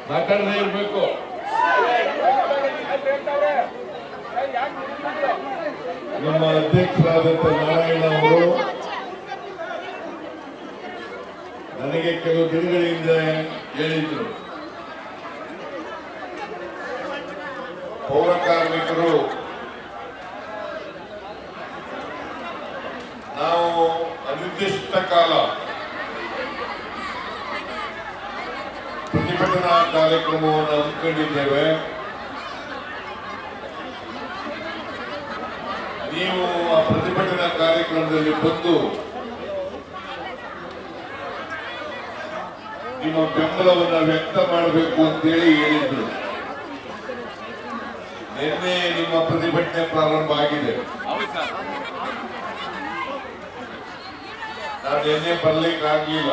ಮಾತಾಡದೇ ಇರಬೇಕು ನಮ್ಮ ಅಧ್ಯಕ್ಷರಾದಂಥ ನಾರಾಯಣ ಅವರು ನನಗೆ ಕೆಲವು ದಿನಗಳಿಂದ ಹೇಳಿದ್ರು ಪೌರ ಕಾರ್ಮಿಕರು ನಾವು ಅನಿರ್ದಿಷ್ಟ ಕಾಲ ಪ್ರತಿಭಟನಾ ಕಾರ್ಯಕ್ರಮವನ್ನು ಹಮ್ಮಿಕೊಂಡಿದ್ದೇವೆ ನೀವು ಆ ಪ್ರತಿಭಟನಾ ಕಾರ್ಯಕ್ರಮದಲ್ಲಿ ಬಂದು ನಿಮ್ಮ ಬೆಂಬಲವನ್ನು ವ್ಯಕ್ತ ಮಾಡಬೇಕು ಅಂತೇಳಿ ಹೇಳಿದ್ರು ನಿನ್ನೆ ನಿಮ್ಮ ಪ್ರತಿಭಟನೆ ಪ್ರಾರಂಭ ಆಗಿದೆ ನಾನು ನಿನ್ನೆ ಬರ್ಲಿಕ್ಕೆ ಆಗ್ಲಿಲ್ಲ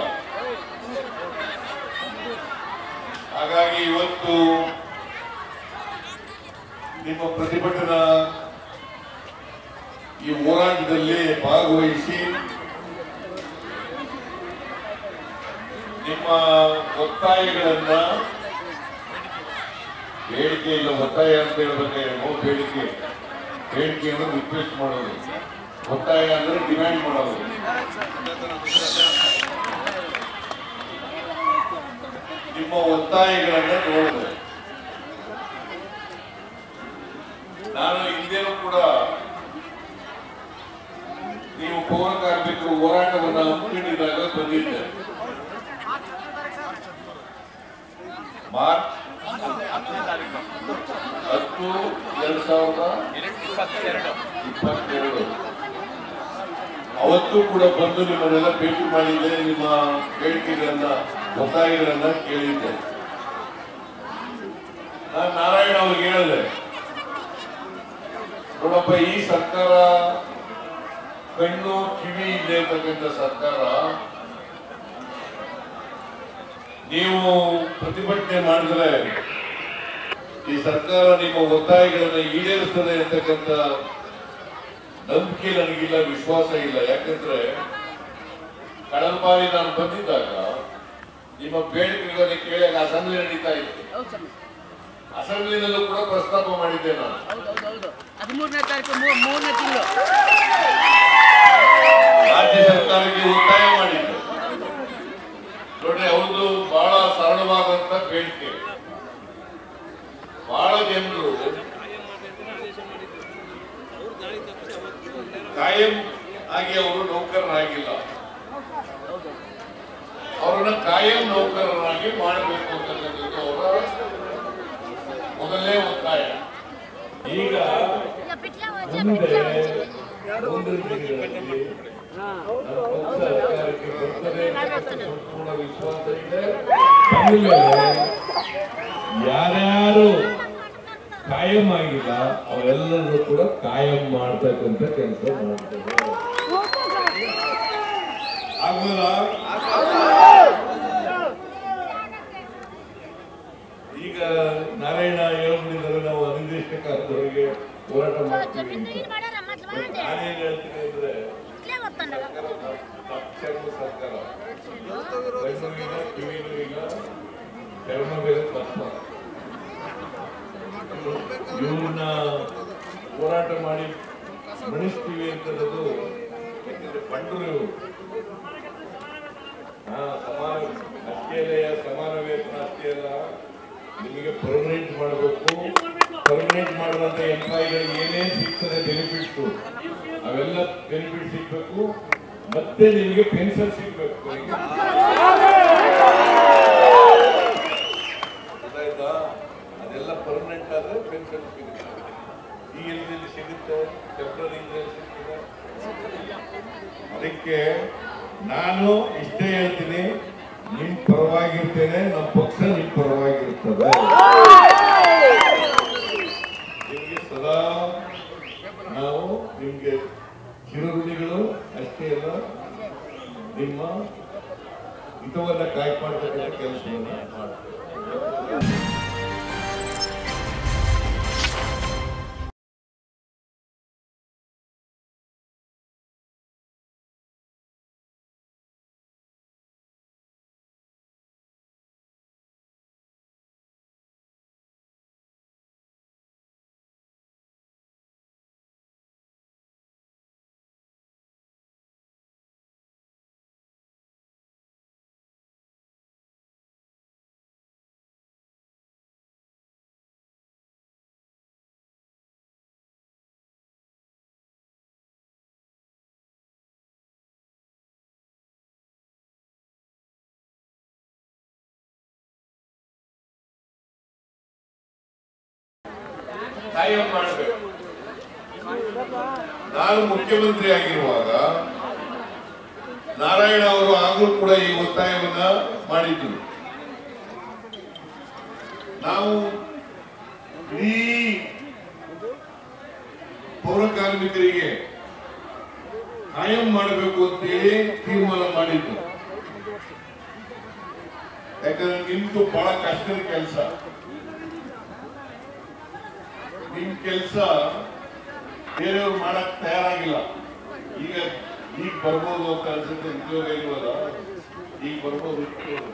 ಹಾಗಾಗಿ ಇವತ್ತು ನಿಮ್ಮ ಪ್ರತಿಭಟನಾ ಈ ಹೋರಾಟದಲ್ಲಿ ಭಾಗವಹಿಸಿ ನಿಮ್ಮ ಒತ್ತಾಯಗಳನ್ನ ಬೇಡಿಕೆ ಇಲ್ಲ ಒತ್ತಾಯ ಅಂತ ಹೇಳ್ಬೇಕಾದ್ರೆ ಬೇಡಿಕೆ ಬೇಡಿಕೆ ಅಂದ್ರೆ ರಿಕ್ವೆಸ್ಟ್ ಮಾಡೋದು ಒತ್ತಾಯ ಅಂದ್ರೆ ಡಿಮ್ಯಾಂಡ್ ಮಾಡೋದು ನಿಮ್ಮ ಒತ್ತಾಯಗಳನ್ನ ನೋಡಿದೆ ನಾನು ಹಿಂದೆನೂ ಕೂಡ ನೀವು ಪೌರ ಕಾರ್ಮಿಕರು ಹೋರಾಟವನ್ನು ಹಮ್ಮಿಕೊಂಡಿದ್ದಾಗ ಬಂದಿದ್ದೆ ಮಾರ್ಚ್ ಹತ್ತು ಎರಡ್ ಸಾವಿರದ ಇಪ್ಪತ್ತೆರಡು ಅವತ್ತು ಕೂಡ ಬಂದು ನಿಮ್ಮನ್ನೆಲ್ಲ ಭೇಟಿ ಮಾಡಿದ್ದೆ ನಿಮ್ಮ ಬೇಡಿಕೆಗಳನ್ನ ಒತ್ತಾಯಗಳನ್ನ ಕೇಳಿದ್ದೆ ನಾನು ನಾರಾಯಣ ಅವ್ರಿಗೆ ಹೇಳಿದೆ ನೋಡಪ್ಪ ಈ ಸರ್ಕಾರ ಕಣ್ಣು ಕಿವಿ ಇದೆ ಅಂತಕ್ಕಂಥ ಸರ್ಕಾರ ನೀವು ಪ್ರತಿಭಟನೆ ಮಾಡಿದ್ರೆ ಈ ಸರ್ಕಾರ ನಿಮ್ಮ ಒತ್ತಾಯಗಳನ್ನ ಈಡೇರಿಸ್ತದೆ ಅಂತಕ್ಕಂಥ ನಂಬಿಕೆ ನನಗಿಲ್ಲ ವಿಶ್ವಾಸ ಇಲ್ಲ ಯಾಕಂದ್ರೆ ಕಳೆದ ಬಾರಿ ನಾನು ಬಂದಿದ್ದಾಗ ನಿಮ್ಮ ಬೇಡಿಕೆಗಳನ್ನು ಕೇಳಿ ಅಸೆಂಬ್ಲಿ ನಡೀತಾ ಇತ್ತು ಹೌದು ಸ್ವಾಮಿ ಅಸೆಂಬ್ಲಿನಲ್ಲೂ ಕೂಡ ಪ್ರಸ್ತಾಪ ಮಾಡಿದ್ದೆ ನಾನು ಹೌದು ಹೌದು ಹೌದು ಹದಿಮೂರನೇ ತಾರೀಕು ಮೂ- ಮೂರನೇ ತಿಂಗಳು ರಾಜ್ಯ ಸರ್ಕಾರಕ್ಕೆ ಒತ್ತಾಯ ಮಾಡಿದ್ದೆ ನೋಡ್ರಿ ಅವ್ರದ್ದು ಬಹಳ ಸರಳವಾದಂತ ಬೇಡಿಕೆ ಬಹಳ ಜನರು ಕಾಯಂ ಆಗಿ ಅವರು ನೌಕರರಾಗಿಲ್ಲ ಅವರನ್ನ ಕಾಯಂ ನೌಕರರಾಗಿ ಮಾಡಬೇಕು ಅಂತಕ್ಕಂಥದ್ದು ಅವರ ಮೊದಲನೇ ಒತ್ತಾಯ ಈಗ ಮುಂದೆ ಮುಂದಿನ ದಿನಗಳಲ್ಲಿ ನಮ್ಮ ಸರ್ಕಾರಕ್ಕೆ ಬರ್ತದೆ ಅಂತಕ್ಕಂಥ ಸಂಪೂರ್ಣ ವಿಶ್ವಾಸ ಇದೆ ಬಂದ್ಮೇಲೆ ಯಾರ್ಯಾರು ಕಾಯಂ ಆಗಿಲ್ಲ ಅವರೆಲ್ಲರೂ ಕೂಡ ಕಾಯಂ ಮಾಡ್ತಕ್ಕಂಥ ಕೆಲಸ ಮಾಡ್ತೇವೆ ಆಗೋಲ್ಲ ಈಗ ನಾರಾಯಣ ಹೇಳ್ಬಿಟ್ಟಿದ್ದಾರೆ ನಾವು ಅನಿರ್ದಿಷ್ಟ ಕಾಲದವರೆಗೆ ಹೋರಾಟ ಮಾಡ್ತೀವಿ ಅಂತ ಬಟ್ ನಾನೇನ್ ಹೇಳ್ತೀನಿ ಅಂದ್ರೆ ಪಕ್ಷಕ್ಕೂ ಸರ್ಕಾರ ಕಣ್ಣು ಇಲ್ಲ ಕಿವಿನೂ ಇಲ್ಲ ಚರ್ಮ ಬೇರೆ ತಪ್ಪ ಇವ್ರನ್ನ ಹೋರಾಟ ಮಾಡಿ ಮಣಿಸ್ತೀವಿ ಅಂತದ್ದು ಯಾಕಂದ್ರೆ ಬಂಡರು ಇವ್ರು ಹಾ ಸಮಾನ ಅಷ್ಟೇ ಅಲ್ಲ ಸಮಾನ ವೇತನ ಅಷ್ಟೇ ಅಲ್ಲ ನಿಮಗೆ ಪರ್ಮನೆಂಟ್ ಮಾಡಬೇಕು ಪರ್ಮನೆಂಟ್ ಮಾಡುವಂತ ಎಂಪ್ಲಾಯಿಗಳಿಗೆ ಏನೇನ್ ಸಿಗ್ತದೆ ಬೆನಿಫಿಟ್ಸ್ ಅವೆಲ್ಲ ಬೆನಿಫಿಟ್ ಸಿಗ್ಬೇಕು ಮತ್ತೆ ನಿಮಗೆ ಪೆನ್ಷನ್ ಸಿಗ್ಬೇಕು ಗೊತ್ತಾಯ್ತಾ ಅದೆಲ್ಲ ಪರ್ಮನೆಂಟ್ ಆದ್ರೆ ಪೆನ್ಷನ್ ಸಿಗುತ್ತೆ ಈ ಎಲ್ಲಿ ಸಿಗುತ್ತೆ ಟೆಂಪ್ರರಿ ಸಿಗ್ತದೆ ಅದಕ್ಕೆ ನಾನು ಇಷ್ಟೇ ಹೇಳ್ತೀನಿ ನಿಮ್ ಪರವಾಗಿರ್ತೇನೆ ನಮ್ಮ ಪಕ್ಷ ನಿಮ್ ಪರವಾಗಿರ್ತದೆ ನಿಮ್ಗೆ ಸದಾ ನಾವು ನಿಮ್ಗೆ ಚಿರುರುಣಿಗಳು ಅಷ್ಟೇ ಅಲ್ಲ ನಿಮ್ಮ ಹಿತವನ್ನ ಕಾಯ್ಪಾಡ್ತಕ್ಕಂಥ ಕೆಲಸವನ್ನ ಮಾಡ್ತೇವೆ ಕಾಯಂ ಮಾಡಬೇಕು ನಾನು ಮುಖ್ಯಮಂತ್ರಿ ಆಗಿರುವಾಗ ನಾರಾಯಣ ಅವರು ಆಗಲೂ ಕೂಡ ಈ ಒತ್ತಾಯವನ್ನ ಮಾಡಿದ್ರು ನಾವು ಇಡೀ ಪೌರ ಕಾರ್ಮಿಕರಿಗೆ ಕಾಯಂ ಮಾಡಬೇಕು ಅಂತೇಳಿ ತೀರ್ಮಾನ ಮಾಡಿದ್ದು ಯಾಕಂದ್ರೆ ನಿಮ್ದು ಬಹಳ ಕಷ್ಟದ ಕೆಲಸ ನಿಮ್ ಕೆಲಸ ಬೇರೆಯವ್ರು ಮಾಡಕ್ ತಯಾರಾಗಿಲ್ಲ ಈಗ ಈಗ ಬರ್ಬೋದು ಅಂತ ಅನ್ಸುತ್ತೆ ಉದ್ಯೋಗ ಇಲ್ವಲ್ಲ ಈಗ ಬರ್ಬೋದು ಉದ್ಯೋಗ.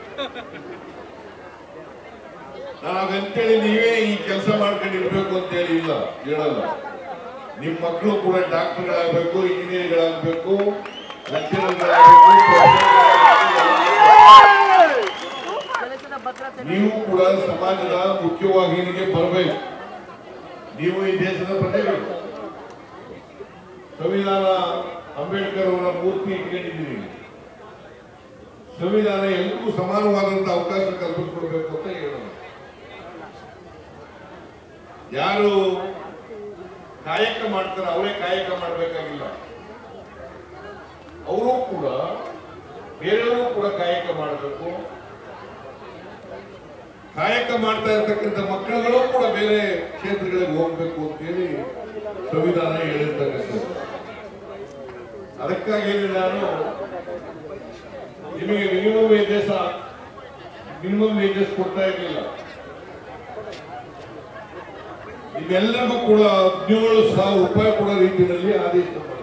ನಾನು ಹಾಗಂತೇಳಿ ನೀವೇ ಈ ಕೆಲಸ ಮಾಡ್ಕೊಂಡಿರ್ಬೇಕು ಅಂತೇಳಿ ಇಲ್ಲ ಹೇಳಲ್ಲ ನಿಮ್ ಮಕ್ಕಳು ಕೂಡ ಡಾಕ್ಟರ್ಗಳಾಗಬೇಕು ಇಂಜಿನಿಯರ್ಗಳಾಗಬೇಕು ಲೆಕ್ಚರರ್ಗಳಾಗಬೇಕು ಕೆಲಸದ ಭದ್ರತೆ ನೀವು ಕೂಡ ಸಮಾಜದ ಮುಖ್ಯವಾಹಿನಿಗೆ ಬರಬೇಕು ನೀವು ಈ ದೇಶದ ಪ್ರಜೆಗಳು ಸಂವಿಧಾನ ಅಂಬೇಡ್ಕರ್ ಅವರ ಮೂರ್ತಿ ಇಟ್ಕೊಂಡಿದ್ದೀರಿ ಸಂವಿಧಾನ ಎಲ್ಲರಿಗೂ ಸಮಾನವಾದಂತಹ ಅವಕಾಶ ಕಲ್ಪಿಸಿಕೊಡ್ಬೇಕು ಅಂತ ಹೇಳೋಣ ಯಾರು ಕಾಯಕ ಮಾಡ್ತಾರೆ ಅವರೇ ಕಾಯಕ ಮಾಡಬೇಕಾಗಿಲ್ಲ ಅವರು ಕೂಡ ಬೇರೆಯವರು ಕೂಡ ಕಾಯಕ ಮಾಡಬೇಕು ಕಾಯಕ ಮಾಡ್ತಾ ಇರ್ತಕ್ಕಂಥ ಮಕ್ಕಳುಗಳು ಕೂಡ ಬೇರೆ ಕ್ಷೇತ್ರಗಳಿಗೆ ಹೋಗ್ಬೇಕು ಅಂತೇಳಿ ಸಂವಿಧಾನ ಹೇಳಿರ್ತಕ್ಕಂಥದ್ದು ಅದಕ್ಕಾಗಿ ನಾನು ನಿಮಗೆ ಮಿನಿಮಮ್ ವೇಜಸ್ ಮಿನಿಮಮ್ ವೇಜಸ್ ಕೊಡ್ತಾ ಇರಲಿಲ್ಲ ಇವೆಲ್ಲರಿಗೂ ಕೂಡ ಹದಿನೇಳು ಸಾವಿರ ರೂಪಾಯಿ ಕೊಡೋ ರೀತಿಯಲ್ಲಿ ಆದೇಶ ಮಾಡಿದೆ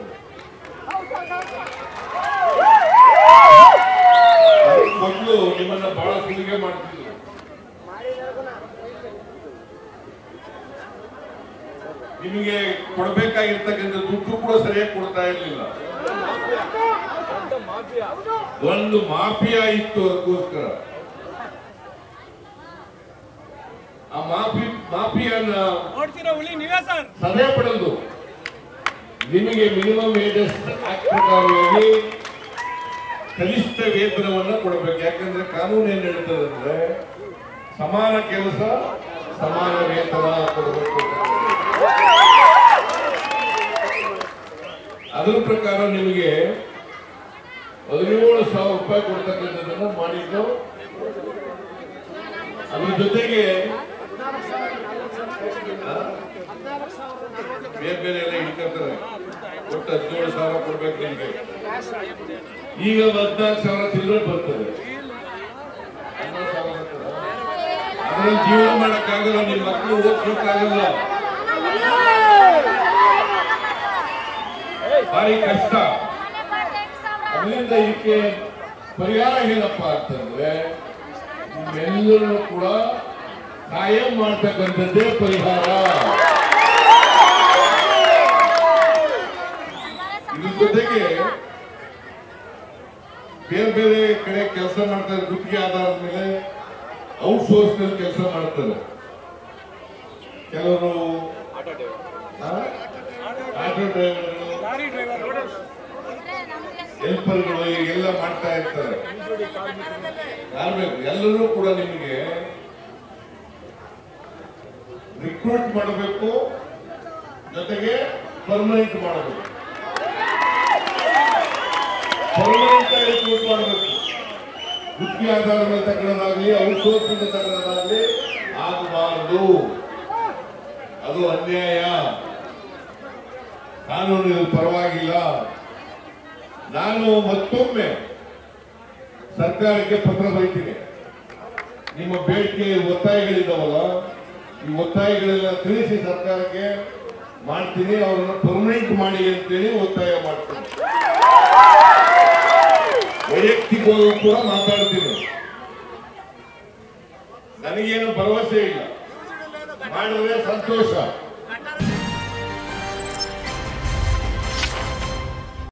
ಅದಕ್ಕೆ ಮೊದಲು ನಿಮ್ಮನ್ನ ಬಹಳ ಸುಲಿಗೆ ಮಾಡ್ತಿದ್ರು ನಿಮಗೆ ಕೊಡಬೇಕಾಗಿರ್ತಕ್ಕಂಥ ದುಡ್ಡು ಕೂಡ ಸರಿಯಾಗಿ ಕೊಡ್ತಾ ಇರಲಿಲ್ಲ ಒಂದು ಮಾಫಿಯಾ ಇತ್ತು ಅದಕ್ಕೋಸ್ಕರ ಆ ಮಾಫಿ ಮಾಫಿಯಾನ ನೋಡ್ತೀರಾ ಹುಲಿ ನೀವೇ ಸರ್ ಸಭೆ ಪಡೆದು ನಿಮಗೆ ಮಿನಿಮಮ್ ವೇಜಸ್ ಆಕ್ಟ್ ಪ್ರಕಾರವಾಗಿ ಕನಿಷ್ಠ ವೇತನವನ್ನ ಕೊಡಬೇಕು ಯಾಕಂದ್ರೆ ಕಾನೂನು ಏನ್ ಹೇಳ್ತದೆ ಅಂದ್ರೆ ಸಮಾನ ಕೆಲಸ ಸಮಾನ ವೇತನ ಕೊಡಬೇಕು ಅದರ ಪ್ರಕಾರ ನಿಮಗೆ ಹದಿನೇಳು ಸಾವಿರ ರೂಪಾಯಿ ಕೊಡ್ತಕ್ಕಂಥದ್ದನ್ನ ಮಾಡಿದ್ದು ಅದ್ರ ಜೊತೆಗೆ ಆ? ಬೇರೆ ಬೇರೆ ಎಲ್ಲ ಹಿಡ್ಕೊತಾರೆ ಒಟ್ಟು ಹದಿನೇಳು ಸಾವಿರ ಕೊಡ್ಬೇಕು ನಿಮ್ಗೆ ಈಗ ಹದಿನಾಲ್ಕು ಸಾವಿರ ಚಿಲ್ಲರೆ ಬರ್ತದೆ ಹದಿನಾಲ್ಕು ಸಾವಿರ ಬರ್ತದಾ? ಅದ್ರಲ್ಲಿ ಜೀವನ ಮಾಡಕ್ಕಾಗಲ್ಲ ನಿಮ್ಮ ಮಕ್ಕಳು ಓದಿಸೋಕ್ಕಾಗಲ್ಲ ಭಾರಿ ಕಷ್ಟ ಅದರಿಂದ ಇದಕ್ಕೆ ಪರಿಹಾರ ಏನಪ್ಪ ಅಂತಂದ್ರೆ ನಿಮ್ಮೆಲ್ಲರೂ ಕೂಡ ಕಾಯಂ ಮಾಡ್ತಕ್ಕಂಥದ್ದೇ ಪರಿಹಾರ ಇದ್ರ ಜೊತೆಗೆ ಬೇರೆ ಬೇರೆ ಕಡೆ ಕೆಲಸ ಮಾಡ್ತಾರೆ ಗುತ್ತಿಗೆ ಆಧಾರದ ಮೇಲೆ ಔಟ್ಸೋರ್ಸ್ ನಲ್ಲಿ ಕೆಲಸ ಮಾಡ್ತಾರೆ ಕೆಲವರು ಆ? ಆಟೋ ಡ್ರೈವರ್ಗಳು ಲಾರಿ ಡ್ರೈವರ್ ಹೆಲ್ಪರ್ಗಳು ಎಲ್ಲ ಮಾಡ್ತಾ ಇರ್ತಾರೆ ಯಾರ್ಬೇಕು ಎಲ್ಲರೂ ಕೂಡ ನಿಮಗೆ ರಿಕ್ರೂಟ್ ಮಾಡಬೇಕು ಜೊತೆಗೆ ಪರ್ಮನೆಂಟ್ ಮಾಡಬೇಕು ಪರ್ಮನೆಂಟ್ ರಿಕ್ರೂಟ್ ಮಾಡಬೇಕು ಗುತ್ತಿಗೆ ಆಧಾರದ ಮೇಲೆ ತಗೊಳ್ಳೋದಾಗ್ಲಿ ಔಟ್ಸೋರ್ಸಿಂಗ್ ತಗೊಳ್ಳೋದಾಗ್ಲಿ ಆಗಬಾರದು ಅದು ಅನ್ಯಾಯ ಕಾನೂನಿನ ಪರವಾಗಿಲ್ಲ ನಾನು ಮತ್ತೊಮ್ಮೆ ಸರ್ಕಾರಕ್ಕೆ ಪತ್ರ ಬರೀತೀನಿ ನಿಮ್ಮ ಬೇಡಿಕೆ ಒತ್ತಾಯಗಳಿದಾವಲ್ಲ ಈ ಒತ್ತಾಯಗಳೆಲ್ಲ ತಿಳಿಸಿ ಸರ್ಕಾರಕ್ಕೆ ಮಾಡ್ತೀನಿ ಅವರನ್ನ ಪರ್ಮನೆಂಟ್ ಮಾಡಿ ಅಂತೇಳಿ ಒತ್ತಾಯ ಮಾಡ್ತೀನಿ ವೈಯಕ್ತಿಕವಾಗಿ ಕೂಡ ಮಾತಾಡ್ತೀನಿ ನನಗೇನು ಭರವಸೆ ಇಲ್ಲ ಮಾಡಿದ್ರೆ ಸಂತೋಷ